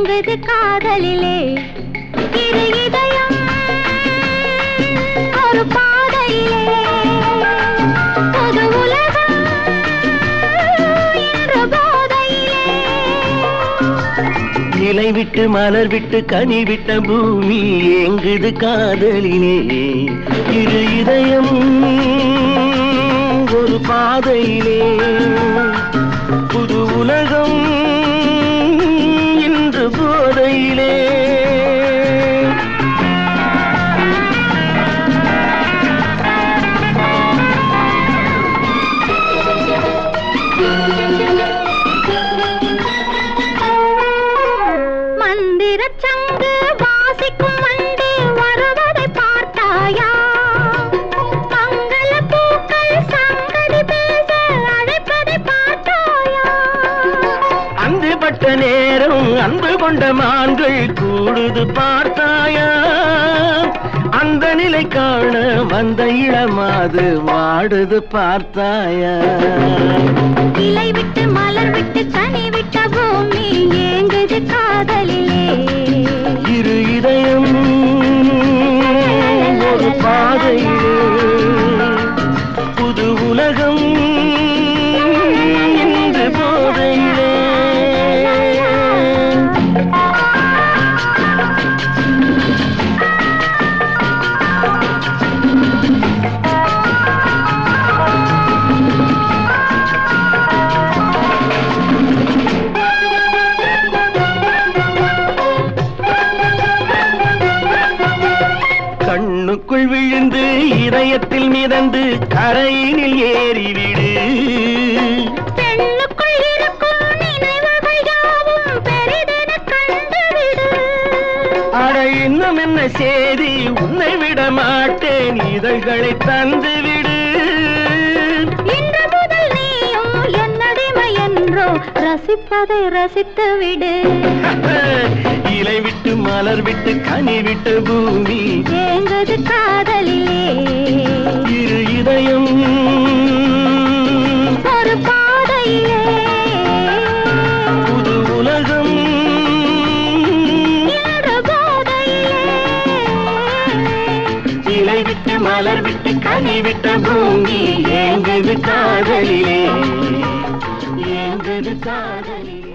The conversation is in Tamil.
ஏங்குது காதலிலே இரு இதயம் ஒரு பாதையிலே புது உலகம் இன்று போதையிலே இலை விட்டு மலர் விட்டு கனி விட்ட பூமி ஏங்குது காதலினே இரு இதயம் ஒரு பாதையிலே புது உலகம் இன்று போதையிலே மந்திர சங்கு வாசிக்கும் வண்டு வருவதை பார்த்தாயா மங்கள பூக்கள் சங்கதி பேச அழைப்பதை பார்த்தாயா அந்துபட்ட நேரம் அன்பு கொண்ட மான்கள் கூடுது பார்த்தாயா அந்த நிலை காண வந்த இளமாது வாடுது பார்த்தாயா இலை விட்டு மலர் விட்டு கனி விட்ட பூமி ஏங்குது காதலிலே இரு இதயம் ஒரு பாதையிலே புது உலகம் இன்று போதையிலே கண்ணுக்குள் விழுந்து இதயத்தில் மிதந்து கரையினில் ஏறிவிடு பெண்ணுக்குள் இருக்கும் நினைவுகள் யாவும் பெரிதென கண்டுவிடு அட இன்னும் என்ன செய்தி உன்னை விட மாட்டேன் இதழ்களை தந்து விடு இன்று முதல் நீயும் என்னடிமை என்றோ ரசிப்பதை ரசித்து விடு இலை விட்டு மலர் விட்டு கனி விட்டு பூமி ஏங்குது காதலிலே இரு இதயம் ஒரு பாதையிலே புது உலகம் இன்று போதையிலே இலை விட்டு மலர் விட்டு கனி விட்ட பூமி ஏங்குது காதலிலே ஏங்குது காதலிலே